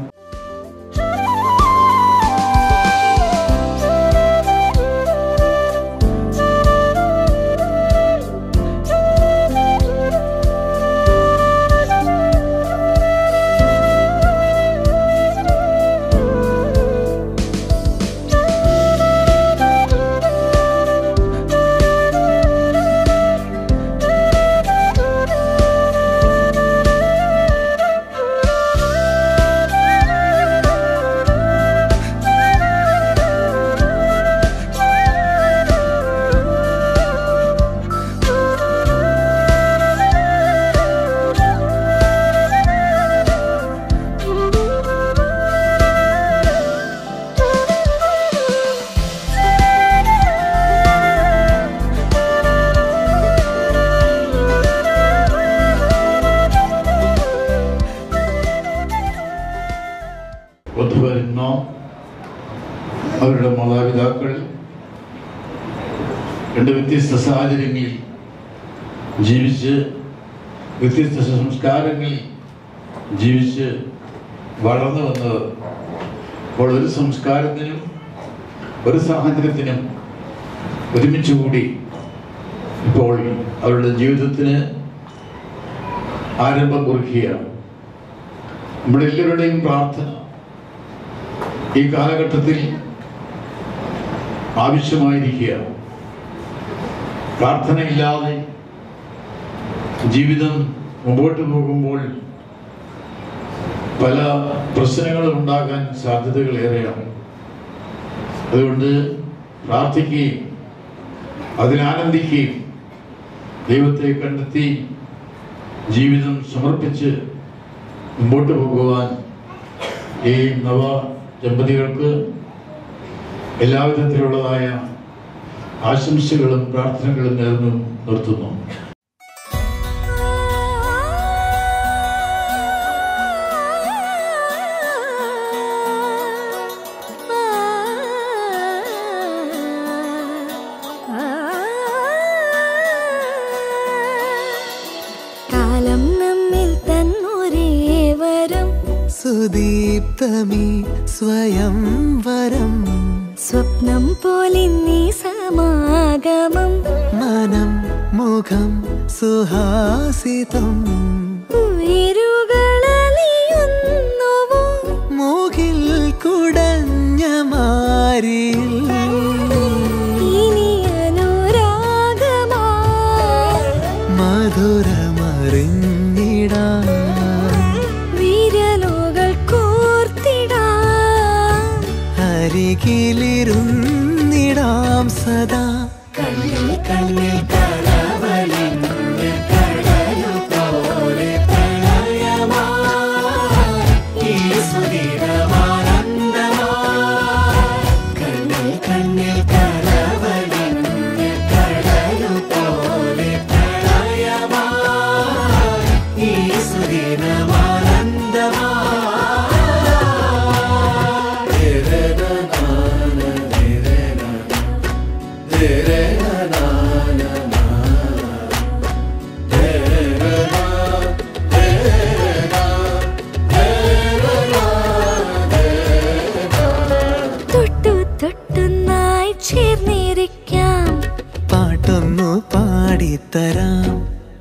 വധുവരന്മാർ അവരുടെ മാതാപിതാക്കൾ രണ്ട് വ്യത്യസ്ത സാഹചര്യങ്ങളിൽ ജീവിച്ച് വ്യത്യസ്ത സംസ്കാരങ്ങളിൽ ജീവിച്ച് വളർന്നു വന്നവർ അപ്പോൾ ഒരു സംസ്കാരത്തിനും ഒരു സാഹചര്യത്തിനും ഒരുമിച്ച് കൂടി ഇപ്പോൾ അവരുടെ ജീവിതത്തിന് ആരംഭം കുറിക്കുകയാണ് നമ്മുടെ എല്ലാവരുടെയും പ്രാർത്ഥന ഈ കാലഘട്ടത്തിൽ ആവശ്യമായിരിക്കുക പ്രാർത്ഥനയില്ലാതെ ജീവിതം മുമ്പോട്ട് പോകുമ്പോൾ പല പ്രശ്നങ്ങളും ഉണ്ടാകാൻ സാധ്യതകൾ ഏറെയാണ് അതുകൊണ്ട് പ്രാർത്ഥിക്കുകയും അതിലാനന്ദിക്കുകയും ദൈവത്തെ കണ്ടെത്തി ജീവിതം സമർപ്പിച്ച് മുമ്പോട്ട് പോകുവാൻ ഈ നവ ദമ്പതികൾക്ക് എല്ലാവിധത്തിലുള്ളതായ ആശംസകളും പ്രാർത്ഥനകളും നേർന്നു നിർത്തുന്നു കാലം നമ്മിൽ തന്നൊരേ വരം സുദീപ്തമീ സ്വയം വരം സ്വപ്നം പോലെ നീ സമാഗമം മനം മുഖം സുഹാസിതം ഉയരുകളലിയുന്നുവോ മൂകിൽ കുടഞ്ഞ മാരിൽ ഇനി അനുരാഗമാ മധുരമറിഞ്ഞിടാൻ വിരലുകൾ കോർത്തിടാം അരികിലിരുന്നിടാം സദാ കണ്ണിൽ കണ്ണിൽ തൊട്ടു തൊട്ടുന്നായി ചേർന്നിരിക്കാം പാട്ടൊന്നു പാടിത്തരാം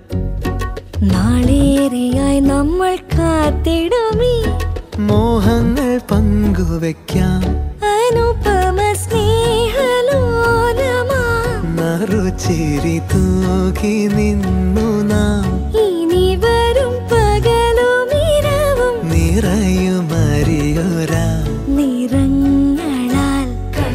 നാളേറെയായി നമ്മൾ കാത്തിടുമീ മോഹങ്ങൾ പങ്കുവെക്കാം അനുപമ സ്നേഹലോലമാ നറുചിരി തൂകി നിന്നു നാം ഇനി വരും പകലും ഇരവും നിറയുമറിയൊരാ നിറങ്ങളാൽ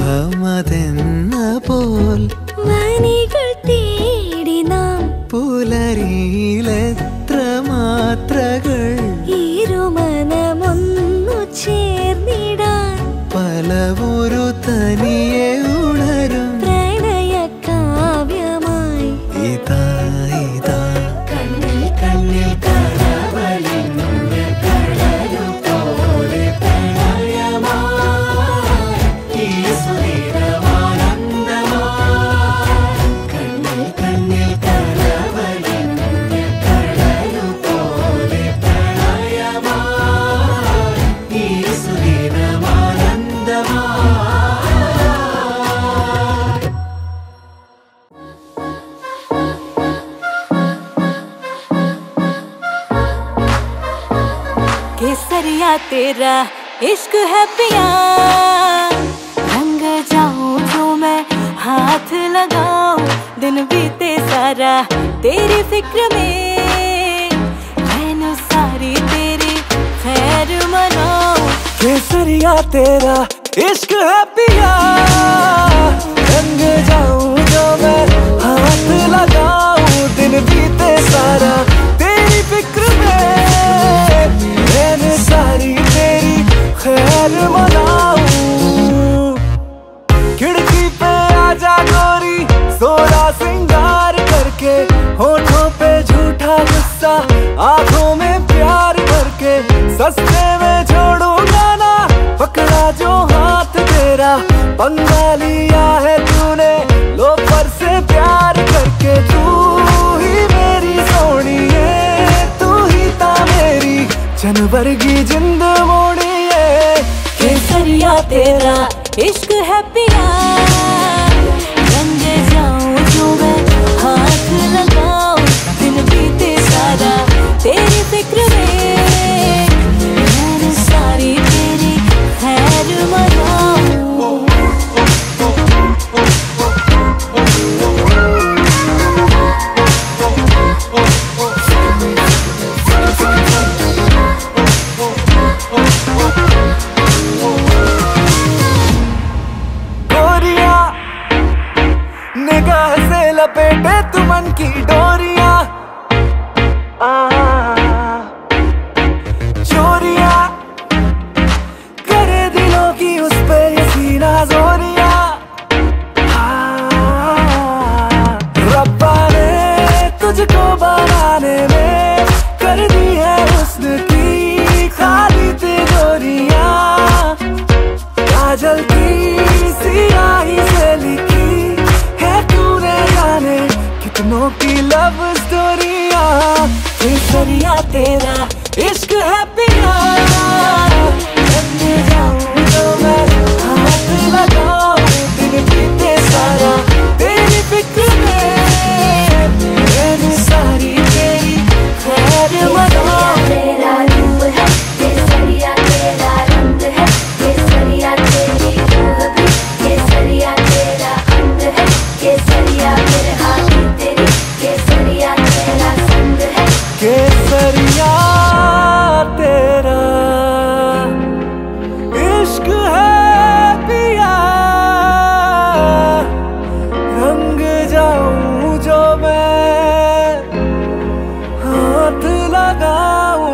മോഹമതെന്ന പോൽ വനികൾ തേടി നാം പുലരിയിലെത്ര മാത്രകൾ ഇരുമനമൊന്നു ചേർന്നിടാൻ പലവൊരു തനിയെ ഉണരും പ്രണയ കാവ്യമായി ഇതാ ഇതാ കണ്ണിൽ കണ്ണിൽ केसरिया तेरा इश्क है पिया रंग जाऊं जो मैं हाथ लगाऊं दिन बीते सारा तेरी फिक्र में रहनु सारी तेरी खैर मनाऊं केसरिया तेरा इश्क है पिया रंग जाऊं जो मैं हाथ लगाऊं दिन बीते सारा तेरी फिक्र में मैंने सारी तेरी खैर मनाऊं खिड़की पे आजा गोरी सोरा सिंगार करके होठों पे झूठा गुस्सा आंखों में प्यार भर के सस्ते में छोड़ूंगा ना पकड़ा जो हाथ तेरा पंगा लिया है तूने लोफर से प्यार करके तू ही मेरी सोनी है तू ही ता मेरी जनवर की जिंद मोड़ी है केसरिया तेरा इश्क है पिया रंग जाऊं जो मैं हाथ लगाऊं दिन बीते सारा तेरी फिक्र में मैंने सारी तेरी खैर मनाऊं गोरिया निगाह से लपेटे तुमन की डोरिया आ, चोरिया करे दिलों की उस पे यकीना जोरिया हाँ, रब्बा ने तुझको बनाने में कर दी है हुस्न की खाली तिजोरियां काजल की सियाही से लिखी है तूने जाने कितनों की लव स्टोरिया केसरिया तेरा इश्क है पिया रंग जाऊं तो मैं हाथ लगाऊं दिन बीते सारा तेरी फिक्र में मैंने सारी तेरी खैर मनाऊं तेरा रूप है केसरिया तेरा रंग है केसरिया तेरी रूह भी केसरिया तेरा अंग है केसरिया मेरे हाथी तेरी केसरिया तेरा संग है केसरिया तेरा इश्क है पिया रंग जाऊं जो मैं हाथ लगाऊं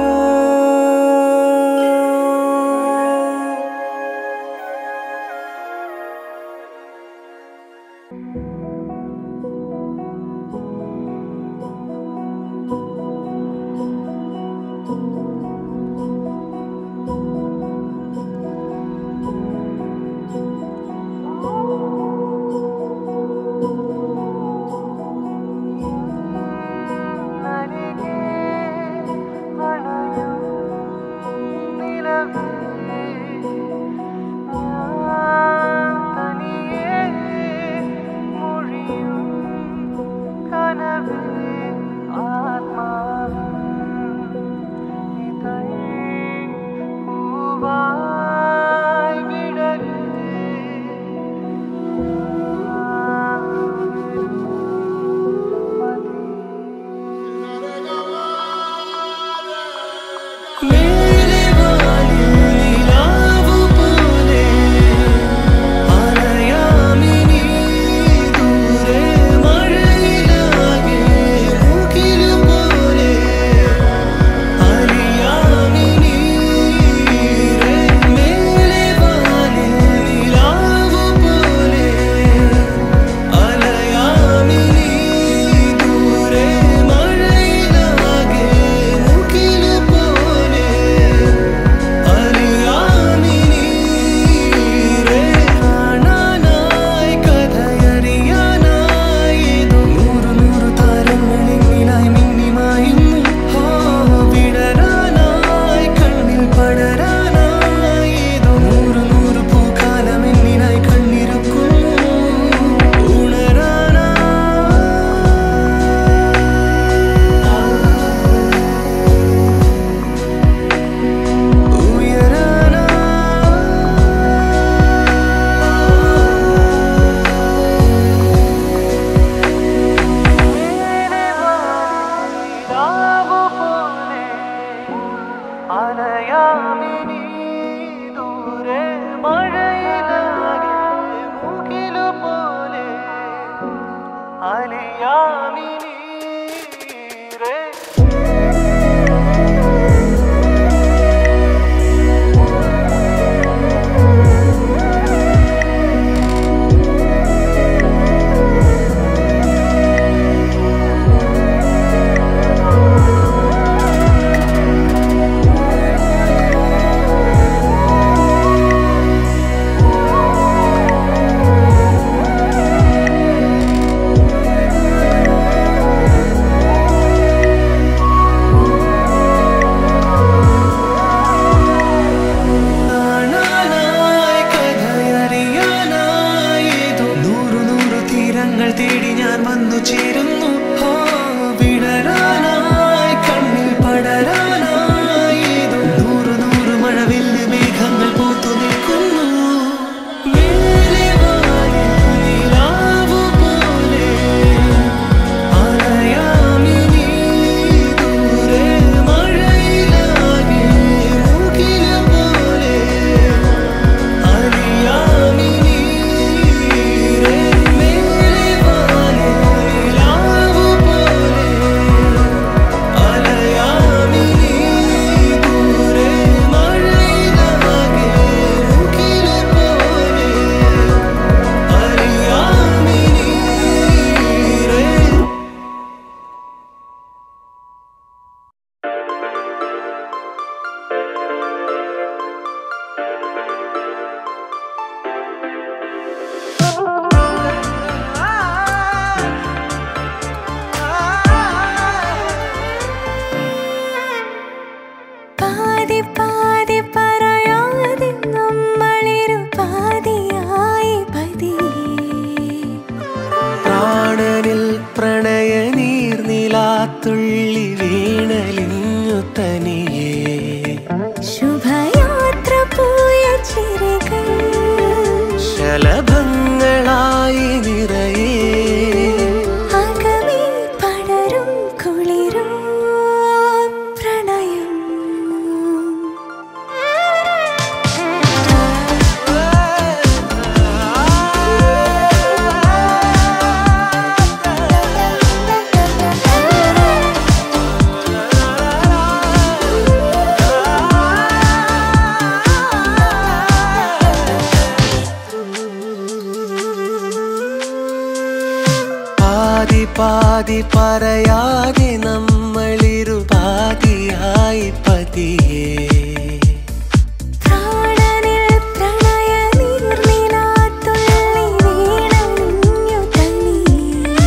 നിലവേ തുള്ളി വീണലിഞ്ഞു തനിയേ ശുഭയാത്ര പോയ ചിരികൾ ശലഭങ്ങളായി നിറയേ അകമേ പടരും കുളിരും പ്രണയം പാതി പാതി പറയാതെ നമ്മളിരു പാതിയായി പതിയേ പ്രാണനിൽ പ്രണയ നീർനിലാത്തുള്ളി വീണലിഞ്ഞു തനിയേ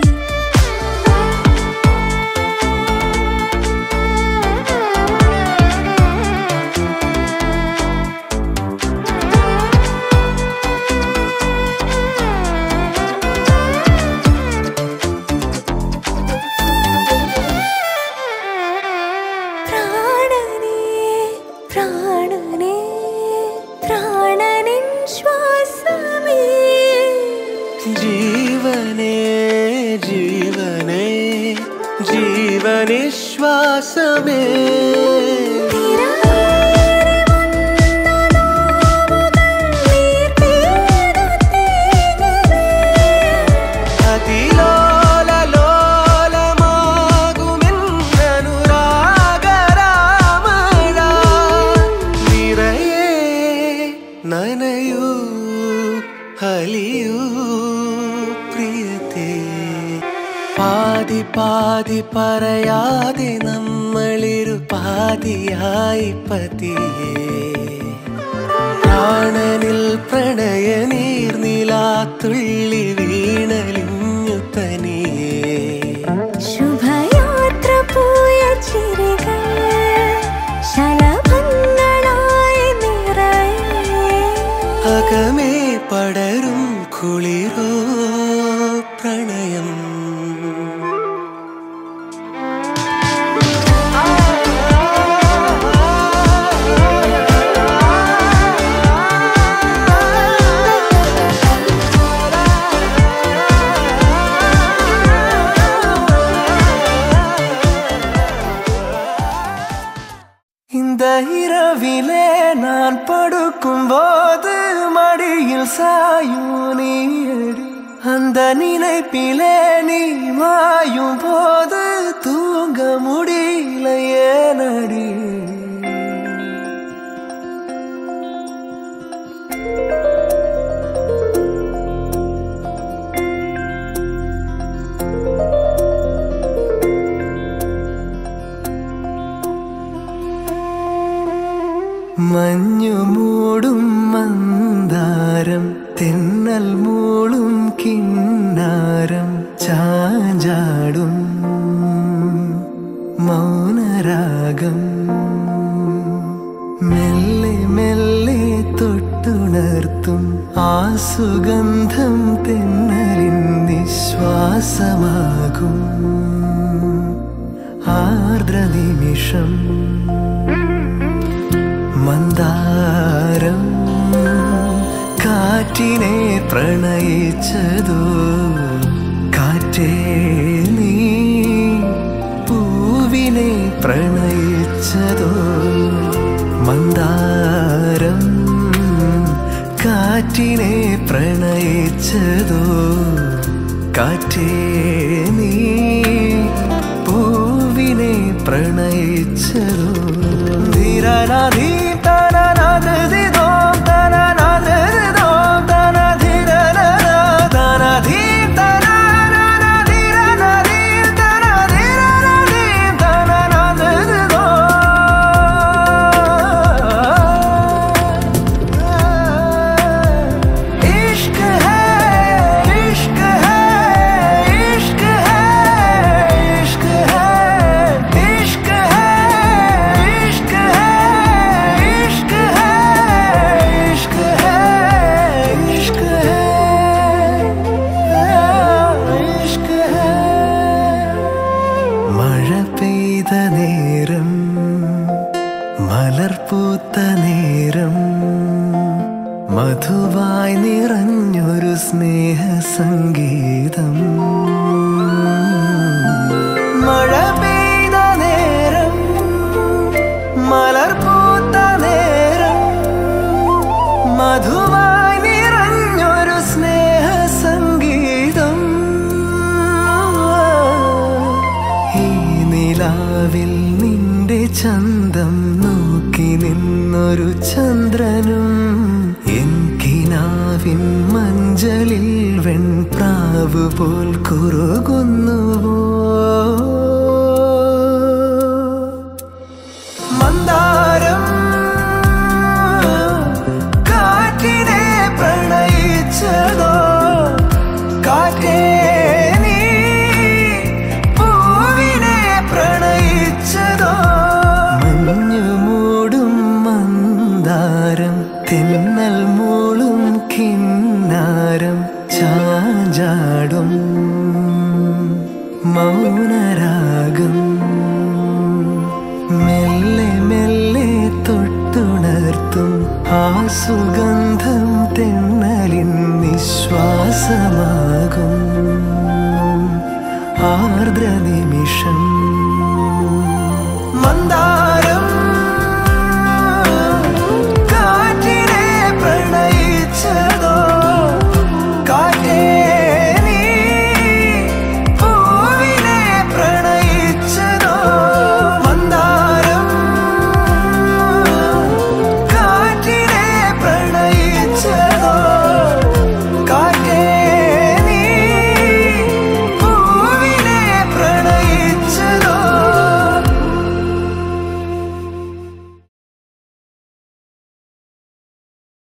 പ്രാണനേ പ്രാണനേ പ്രാണനിൻ ശ്വാസമേ ജീവനേ ജീവനേ ജീവനിശ്വാസമേ തിരയേറി വന്ന നോവുകൾ നീർപെയ്തു തേങ്ങവേ അതിലോല ലോലമാകുമെന്നനുരാഗരാമഴ നിറയെ നനയൂ ഹലിയൂ പ്രിയത്തെ പാതി പാതി പറയാതെ നമ്മളിരു പാതിയായി പതിയേ പ്രാണനിൽ പ്രണയ നീർനിലാത്തുള്ളി വീണലിഞ്ഞു തനിയേ ശുഭയാത്ര പോയ ചിരികൾ ശലഭങ്ങളായി നിറയെ അകമേ പടരും കുളിരോ പ്രണയം இந்த இரவிலே நான் படுக்கும் போது மடியில் சாயும் நீடி அந்த நினைப்பிலே நீ மாயும் போது தூங்க முடியல ஏனடி മഞ്ഞു മൂടും മന്ദാരം തെന്നൽ മൂളും കിന്നാരം ചാഞ്ചാടും മൗനരാഗം മെല്ലെ മെല്ലെ തൊട്ടുണർത്തും ആ സുഗന്ധം തെന്നലിൻ നിശ്വാസമാകും ആർദ്ര നിമിഷം മന്ദാരം കാറ്റിനെ പ്രണയിച്ചതോ കാറ്റേ നീ പൂവിനെ പ്രണയിച്ചതോ മന്ദാരം കാറ്റിനെ പ്രണയിച്ചതോ കാറ്റേ നീ പൂവിനെ പ്രണയിച്ചതോ ധീരനാധീ തനനാഥിതോ തനനാഥിതോ തനധീരന തനധീ തനനാധീരനധീ തനധീരനധീ തനനാഥിതോ इश्क है इश्क है इश्क है इश्क है इश्क है इश्क है സ്നേഹ സംഗീതം മഴ പെയ്ത നേരം മലർ പൂത്ത നേരം മധുവായി നിറഞ്ഞൊരു സ്നേഹ സംഗീതം ഈ നിലാവിൽ നിന്റെ ചന്തം നോക്കി നിന്നൊരു ചന്ദ്രനും എൻ കിനാവിൻ മഞ്ചലിൽ വെൺപ്രാവ് പോൽ കുറുകുന്നുവോ മന്ദാരം കാറ്റിനെ പ്രണയിച്ചതോ കാറ്റേ നീ പൂവിനെ പ്രണയിച്ചതോ മഞ്ഞു മൂടും മന്ദാരം തെന്നൽ മൂളും കിന്നാരം ചാഞ്ചാടും മൗനരാഗം മെല്ലെ മെല്ലെ തൊട്ടുണർത്തും ആ സുഗന്ധം തെന്നലിൻ നിശ്വാസമാകും ആർദ്ര നിമിഷം